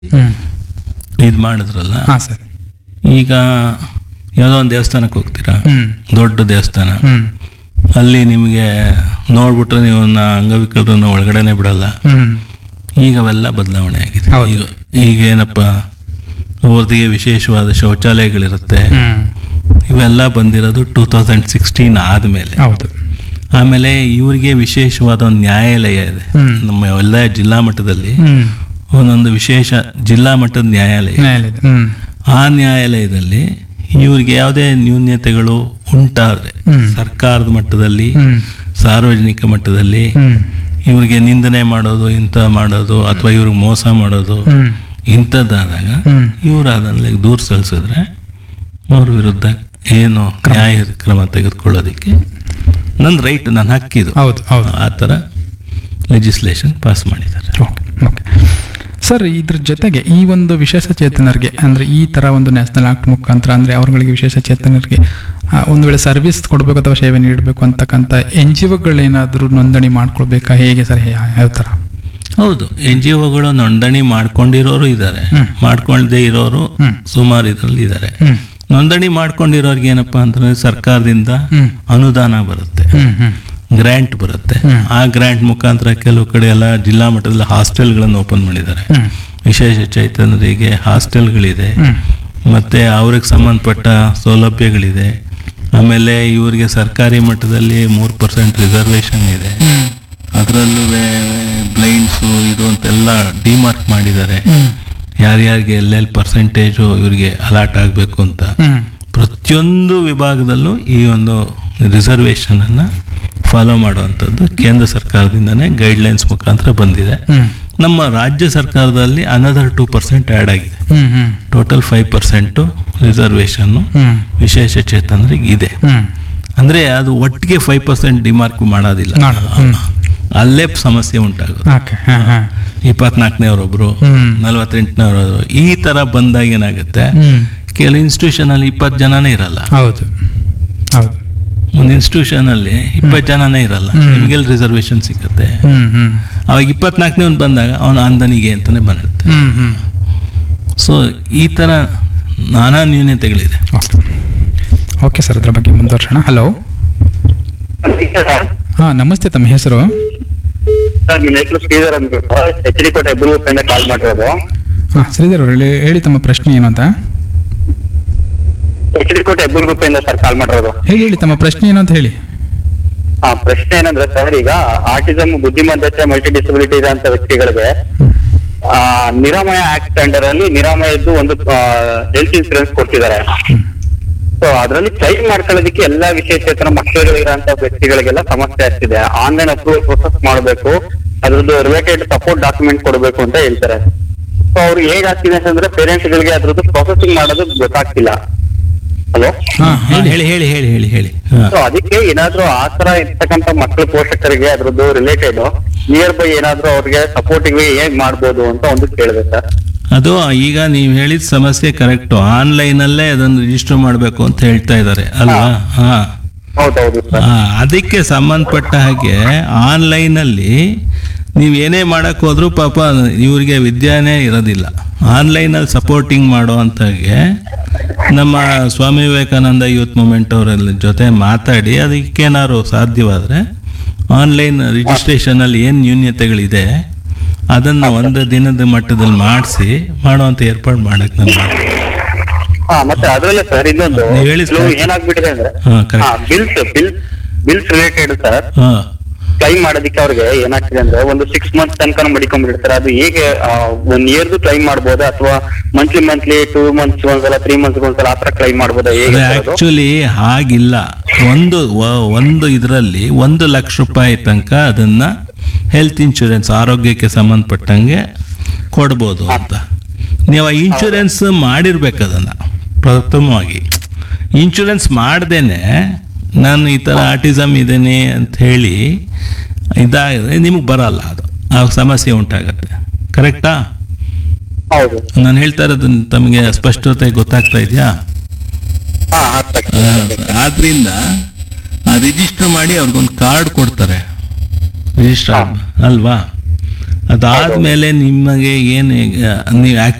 ಹ್ಮ್ ಇದು ಮಾಡಿದ್ರಲ್ಲ ಹಾ ಸರ್ ಈಗ ಯಾವುದೋ ಒಂದು ದೇವಸ್ಥಾನಕ್ಕೆ ಹೋಗ್ತೀರಾ ಹ್ಮ್ ದೊಡ್ಡ ದೇವಸ್ಥಾನ ಹ್ಮ್ ಅಲ್ಲಿ ನಿಮಗೆ ನೋಡ್ಬಿಟ್ರೆ ನೀವು ಅಂಗವಿಕಲರನ್ನ ಒಳಗಡೆನೆ ಬಿಡಲ್ಲ ಹ್ಮ್ ಈಗ ಅವೆಲ್ಲ ಬದಲಾವಣೆ ಆಗಿದೆ ಹೌದು. ಈಗ ಈಗ ಏನಪ್ಪ ಅವ್ರದಿಗೆ ವಿಶೇಷವಾದ ಶೌಚಾಲಯಗಳಿರುತ್ತೆ ಹ್ಮ್ ಇವೆಲ್ಲ ಬಂದಿರೋದು ಟೂ ತೌಸಂಡ್ ಸಿಕ್ಸ್ಟೀನ್ ಆದಮೇಲೆ ಹೌದು ಆಮೇಲೆ ಇವರಿಗೆ ವಿಶೇಷವಾದ ಒಂದು ನ್ಯಾಯಾಲಯ ಇದೆ ಹ್ಮ್. ನಮ್ಮ ಎಲ್ಲ ಜಿಲ್ಲಾ ಮಟ್ಟದಲ್ಲಿ ಹ್ಮ್ ಒಂದೊಂದು ವಿಶೇಷ ಜಿಲ್ಲಾ ಮಟ್ಟದ ನ್ಯಾಯಾಲಯ ನ್ಯಾಯಾಲಯದ ಹ್ಮ್ ಆ ನ್ಯಾಯಾಲಯದಲ್ಲಿ ಇವ್ರಿಗೆ ಯಾವುದೇ ನ್ಯೂನ್ಯತೆಗಳು ಉಂಟಾದ್ರೆ ಹ್ಮ್. ಸರ್ಕಾರದ ಮಟ್ಟದಲ್ಲಿ ಹ್ಮ್ ಸಾರ್ವಜನಿಕ ಮಟ್ಟದಲ್ಲಿ ಹ್ಮ್ ಇವ್ರಿಗೆ ನಿಂದನೆ ಮಾಡೋದು ಇಂಥ ಮಾಡೋದು ಅಥವಾ ಇವ್ರಿಗೆ ಮೋಸ ಮಾಡೋದು ಹ್ಮ್ ಇಂಥದ್ದಾದಾಗ ಹ್ಮ್ ಇವ್ರು ಅದನ್ನ ದೂರ ಸಲ್ಲಿಸಿದ್ರೆ ಅವ್ರ ವಿರುದ್ಧ ಏನು ನ್ಯಾಯ ಕ್ರಮ ತೆಗೆದುಕೊಳ್ಳೋದಕ್ಕೆ ನನ್ನ ರೈಟ್ ನನ್ನ ಹಕ್ಕಿದು ಹೌದು ಹೌದು ಆ ಥರ ಲೆಜಿಸ್ಲೇಷನ್ ಪಾಸ್ ಮಾಡಿದ್ದಾರೆ ಓಕೆ ಓಕೆ ಸರ್ ಇದ್ರ ಜೊತೆಗೆ ಈ ಒಂದು ವಿಶೇಷ ಚೇತನರಿಗೆ ಅಂದರೆ ಈ ಥರ ಒಂದು ನ್ಯಾಷನಲ್ ಆಕ್ಟ್ ಮುಖಾಂತರ ಅಂದರೆ ಅವ್ರಗಳಿಗೆ ವಿಶೇಷ ಚೇತನರಿಗೆ ಆ, ಒಂದು ವೇಳೆ ಸರ್ವಿಸ್ ಕೊಡಬೇಕು ಅಥವಾ ಸೇವೆ ನೀಡಬೇಕು ಅಂತಕ್ಕಂಥ ಎನ್ ಜಿ ಒಗಳೇನಾದರೂ ನೋಂದಣಿ ಮಾಡ್ಕೊಳ್ಬೇಕಾ ಹೇಗೆ ಸರ್ ಯಾ- ಯಾವ ಥರ ಹೌದು ಎನ್ ಜಿ ಒಗಳು ನೋಂದಣಿ ಮಾಡ್ಕೊಂಡಿರೋರು ಇದ್ದಾರೆ ಹ್ಮ್. ಮಾಡ್ಕೊಳ್ದೇ ಇರೋರು ಹ್ಮ್. ಸುಮಾರು ಇದರಲ್ಲಿ ಇದ್ದಾರೆ ಹ್ಮ್ ನೋಂದಣಿ ಮಾಡ್ಕೊಂಡಿರೋರ್ಗೆ ಏನಪ್ಪಾ ಅಂತಂದ್ರೆ ಸರ್ಕಾರದಿಂದ ಹ್ಮ್ ಅನುದಾನ ಬರುತ್ತೆ ಹ್ಮ್ ಹ್ಮ್ ಗ್ರ್ಯಾಂಟ್ ಬರುತ್ತೆ ಹ್ಮ್. ಆ ಗ್ರ್ಯಾಂಟ್ ಮುಖಾಂತರ ಕೆಲವು ಕಡೆ ಎಲ್ಲ ಜಿಲ್ಲಾ ಮಟ್ಟದಲ್ಲಿ ಹಾಸ್ಟೆಲ್ಗಳನ್ನು ಓಪನ್ ಮಾಡಿದ್ದಾರೆ ಹ್ಮ್ ವಿಶೇಷ ಚೈತನ್ಯರಿಗೆ ಹಾಸ್ಟೆಲ್ಗಳಿದೆ ಹ್ಮ್ ಮತ್ತೆ ಅವ್ರಿಗೆ ಸಂಬಂಧಪಟ್ಟ ಸೌಲಭ್ಯಗಳಿದೆ ಆಮೇಲೆ ಇವರಿಗೆ ಸರ್ಕಾರಿ ಮಟ್ಟದಲ್ಲಿ ಮೂರು ಪರ್ಸೆಂಟ್ ರಿಸರ್ವೇಶನ್ ಇದೆ ಹ್ಮ್ ಅದರಲ್ಲೂ ಬ್ಲೈಂಡ್ಸು ಇದು ಅಂತೆಲ್ಲ ಡಿಮಾರ್ಕ್ ಮಾಡಿದ್ದಾರೆ ಹ್ಮ್ ಯಾರ್ಯಾರಿಗೆ ಎಲ್ಲೆಲ್ಲಿ ಪರ್ಸೆಂಟೇಜು ಇವರಿಗೆ ಅಲಾಟ್ ಆಗಬೇಕು ಅಂತ ಹ್ಮ್ ಪ್ರತಿಯೊಂದು ವಿಭಾಗದಲ್ಲೂ ಈ ಒಂದು ರಿಸರ್ವೇಶನ್ ಅನ್ನ ಫಾಲೋ ಮಾಡುವಂಥದ್ದು ಕೇಂದ್ರ ಸರ್ಕಾರದಿಂದನೇ ಗೈಡ್ಲೈನ್ಸ್ ಮುಖಾಂತರ ಬಂದಿದೆ ಹ್ಮ್ ನಮ್ಮ ರಾಜ್ಯ ಸರ್ಕಾರದಲ್ಲಿ ಅನದರ್ ಟೂ ಪರ್ಸೆಂಟ್ ಆ್ಯಡ್ ಆಗಿದೆ ಹ್ಮ್ ಹ್ಮ್ ಟೋಟಲ್ ಫೈವ್ ಪರ್ಸೆಂಟು ರಿಸರ್ವೇಷನ್ನು ಹ್ಮ್ ವಿಶೇಷ ಚೇತನರಿಗೆ ಇದೆ ಹ್ಮ್ ಅಂದರೆ ಅದು ಒಟ್ಟಿಗೆ ಫೈವ್ ಪರ್ಸೆಂಟ್ ಡಿಮಾರ್ಕ್ ಮಾಡೋದಿಲ್ಲ ಮಾಡೋದು. ಹ್ಮ್. ಅಲ್ಲೇ ಸಮಸ್ಯೆ ಉಂಟಾಗೋದು ಓಕೆ ಹಾಂ ಹಾಂ ಇಪ್ಪತ್ನಾಲ್ಕನೇವರೊಬ್ರು ಹ್ಮ್ ನಲವತ್ತೆಂಟನೇವರು ಈ ಥರ ಬಂದಾಗ ಏನಾಗುತ್ತೆ ಹ್ಮ್ ಕೆಲವು ಇನ್ಸ್ಟಿಟ್ಯೂಷನ್ ಅಲ್ಲಿ ಇಪ್ಪತ್ತು ಜನನೇ ಇರಲ್ಲ ಹೌದು ಹೌದು ಒಂದು ಇನ್ಸ್ಟಿಟ್ಯೂಷನ್ ಅಲ್ಲಿ ಇಪ್ಪತ್ತು ಜನನೇ ಇರಲ್ಲ ಹ್ಮ್. ನಿಮಗೆಲ್ಲಿ ರಿಸರ್ವೇಶನ್ ಸಿಗುತ್ತೆ ಹ್ಮ್ ಹ್ಮ್ ಅವಾಗ ಇಪ್ಪತ್ನಾಲ್ಕನೇ ಒಂದು ಬಂದಾಗ ಅವನ ಅಂದನಿಗೆ ಅಂತಾನೆ ಬಂದಿರುತ್ತೆ ಹ್ಮ್ ಹ್ಮ್ ಸೊ ಈ ಥರ ನಾನಾ ನ್ಯೂನ್ಯತೆಗಳಿದೆ ಓಕೆ ಓಕೆ ಸರ್ ಅದ್ರ ಬಗ್ಗೆ ಮುಂದುವರ್ಸೋಣ ಹಲೋ ಹಾಂ ನಮಸ್ತೆ ತಮ್ಮ ಹೆಸರು ಸರ್ ನಿಮ್ಮ ಹೆಸರು ಶ್ರೀಧರ್ ಅಂದ್ಬಿಟ್ಟು ಎಚ್ ಡಿ ಕೋಟೆ ಇಂದ ಕಾಲ್ ಮಾಡಿರೋದು ಹಾಂ ಶ್ರೀಧರ್ ಅವರು ಹೇಳಿ ಹೇಳಿ ತಮ್ಮ ಪ್ರಶ್ನೆ ಏನು ಅಂತ ಎಚ್ ಡಿ ಕೋಟೆ ಇಂದ ಸರ್ ಕಾಲ್ ಮಾಡಿರೋದು ಹೇಳಿ ಹೇಳಿ ತಮ್ಮ ಪ್ರಶ್ನೆ ಏನು ಅಂತ ಹೇಳಿ ಹಾ ಪ್ರಶ್ನೆ ಏನಂದ್ರೆ ಸರ್ ಈಗ ಆಟಿಸಮ್ ಬುದ್ಧಿಮತ್ತತೆ ಮಲ್ಟಿ ಡಿಸಬಿಲಿಟಿ ಇರೋಂತ ವ್ಯಕ್ತಿಗಳಿಗೆ ಆ, ನಿರಾಮಯ ಆಕ್ಟ್ ಅಂಡರ್ ಅಲ್ಲಿ ನಿರಾಮಯದ್ದು ಒಂದು ಹೆಲ್ತ್ ಇನ್ಸೂರೆನ್ಸ್ ಕೊಡ್ತಿದ್ದಾರೆ ಸೊ ಅದರಲ್ಲಿ ಕ್ಲೈಮ್ ಮಾಡ್ಕೊಳ್ಳೋದಕ್ಕೆ ಎಲ್ಲಾ ವಿಶೇಷೇತರ ಮಕ್ಕಳು ಇರೋಂತ ವ್ಯಕ್ತಿಗಳಿಗೆಲ್ಲ ಸಮಸ್ಯೆ ಆಗ್ತಿದೆ ಆನ್ಲೈನ್ ಅಪ್ರೂವಲ್ ಪ್ರೊಸೆಸ್ ಮಾಡಬೇಕು ಅದ್ರದ್ದು ರಿಲೇಟೆಡ್ ಸಪೋರ್ಟ್ ಡಾಕ್ಯುಮೆಂಟ್ ಕೊಡಬೇಕು ಅಂತ ಹೇಳ್ತಾರೆ ಸೊ ಅವ್ರಿಗೆ ಹೇಗಾಗ್ತಿದೆ ಅಂತಂದ್ರೆ ಪೇರೆಂಟ್ಸ್ ಗಳಿಗೆ ಅದ್ರದ್ದು ಪ್ರೊಸೆಸಿಂಗ್ ಮಾಡೋದು ಗೊತ್ತಾಗ್ತಿಲ್ಲ ಹಲೋ ಹಾಂ ಹಾ, ಹೇಳಿ ಹೇಳಿ ಹೇಳಿ ಹೇಳಿ ಹೇಳಿ ಹೇಳಿ ಹಾ. ಸೊ ಅದಕ್ಕೆ ಏನಾದ್ರೂ ಆ ತರ ಇರ್ತಕ್ಕಂತ ಮಕ್ಕಳು ಪೋಷಕರಿಗೆ ಅದ್ರದ್ದು ರಿಲೇಟೆಡ್ ನಿಯರ್ ಬೈ ಏನಾದ್ರೂ ಅವ್ರಿಗೆ ಸಪೋರ್ಟಿಂಗ್ ಹೇಗ್ ಮಾಡ್ಬೋದು ಅಂತ ಒಂದು ಕೇಳಿದೆ ಸರ್ ಅದು ಈಗ ನೀವು ಹೇಳಿದ ಸಮಸ್ಯೆ ಕರೆಕ್ಟು ಆನ್ಲೈನಲ್ಲೇ ಅದನ್ನು ರಿಜಿಸ್ಟರ್ ಮಾಡಬೇಕು ಅಂತ ಹೇಳ್ತಾ ಇದ್ದಾರೆ ಅಲ್ವಾ ಹಾ ಹೌದೌದು ಸರ್ ಆ, ಅದಕ್ಕೆ ಸಂಬಂಧಪಟ್ಟ ಹಾಗೆ ಆನ್ಲೈನಲ್ಲಿ ನೀವು ಏನೇ ಮಾಡಕ್ ಹೋದ್ರೂ ಪಾಪ ಇವ್ರಿಗೆ ವಿದ್ಯಾನೇ ಇರೋದಿಲ್ಲ ಆನ್ಲೈನಲ್ಲಿ ಸಪೋರ್ಟಿಂಗ್ ಮಾಡೋ ಅಂತಾಗೆ ನಮ್ಮ ಸ್ವಾಮಿ ವಿವೇಕಾನಂದ ಯೂತ್ ಮೂಮೆಂಟ್ ಅವರೆಲ್ಲ ಜೊತೆ ಮಾತಾಡಿ ಅದಕ್ಕೇನಾದ್ರು ಸಾಧ್ಯವಾದರೆ ಆನ್ಲೈನ್ ರಿಜಿಸ್ಟ್ರೇಷನಲ್ಲಿ ಏನು ನ್ಯೂನ್ಯತೆಗಳಿದೆ ಅದನ್ನು ಒಂದು ದಿನದ ಮಟ್ಟದಲ್ಲಿ ಮಾಡಿಸಿ ಮಾಡುವಂಥ ಏರ್ಪಾಡು ಮಾಡಕ್ಕೆ ನಾನು ಹಾ ಮತ್ತೆ ಅದ್ರಲ್ಲೇ ಸರ್ ಇನ್ನೊಂದು ನೀವ್ ಹೇಳಿದ್ ಕೆಲವು correct. ಏನಾಗ್ಬಿಟ್ಟಿದೆ ಅಂದ್ರೆ ಹಾ, correct. ಹಾ bills bill bills related sir ಹಾಂ ಕ್ಲೈಮ್ ಮಾಡೋದಕ್ಕೆ ಅವ್ರಿಗೆ ಏನಾಗ್ತಿದೆ ಅಂದ್ರೆ ಒಂದು ಸಿಕ್ಸ್ ಮಂತ್ಸ್ ತನಕ ಮಡಿಕೊಂಡ್ಬಿಡ್ತಾರೆ ಅದು ಹೇಗೆ ಒನ್ ಇಯರ್ದು ಕ್ಲೈಮ್ ಮಾಡ್ಬೋದಾ ಅಥವಾ ಮಂತ್ಲಿ ಮಂತ್ಲಿ ಟೂ ಮಂತ್ಸ್ ಒಂದ್ಸಲ ತ್ರೀ ಮಂತ್ಸ್ ಒಂದ್ಸಲ ಆತರ ಕ್ಲೈಮ್ ಮಾಡ್ಬೋದಾ ಹೇಗೆ sir ಅದು? ಆಕ್ಚುಲಿ ಹಾಗಿಲ್ಲ ಒಂದು ವ- ಒಂದು ಇದರಲ್ಲಿ ಒಂದು ಲಕ್ಷ ರೂಪಾಯಿ ತನಕ ಅದನ್ನ ಹೆಲ್ತ್ ಇನ್ಶೂರೆನ್ಸ್ ಆರೋಗ್ಯಕ್ಕೆ ಸಂಬಂಧಪಟ್ಟಂಗೆ ಕೊಡ್ಬೋದು ಅಂತ ನೀವು ಆ ಇನ್ಶೂರೆನ್ಸ್ ಮಾಡಿರ್ಬೇಕು ಅದನ್ನ ಪ್ರಥಮವಾಗಿ ಇನ್ಶೂರೆನ್ಸ್ ಮಾಡ್ದೇನೆ ನಾನು ಈ ಥರ ಆಟಿಸಮ್ ಇದ್ದೇನೆ ಅಂತ ಹೇಳಿ ಇದಾದರೆ ನಿಮಗೆ ಬರಲ್ಲ ಅದು ಆ ಸಮಸ್ಯೆ ಉಂಟಾಗತ್ತೆ ಕರೆಕ್ಟಾ ಹೌದು ನಾನು ಹೇಳ್ತಾ ಇರೋದು ತಮಗೆ ಸ್ಪಷ್ಟತೆ ಗೊತ್ತಾಗ್ತಾ ಇದೆಯಾ ಹಾ ಅರ್ಥ ಆಗ್ತದೆ. ಆದ್ರಿಂದ ರಿಜಿಸ್ಟರ್ ಮಾಡಿ ಅವ್ರಿಗೊಂದು ಕಾರ್ಡ್ ಕೊಡ್ತಾರೆ ರಿಜಿಸ್ಟರ್ ಅಲ್ವಾ ಅದಾದ್ಮೇಲೆ ನಿಮಗೆ ಏನು ನೀವು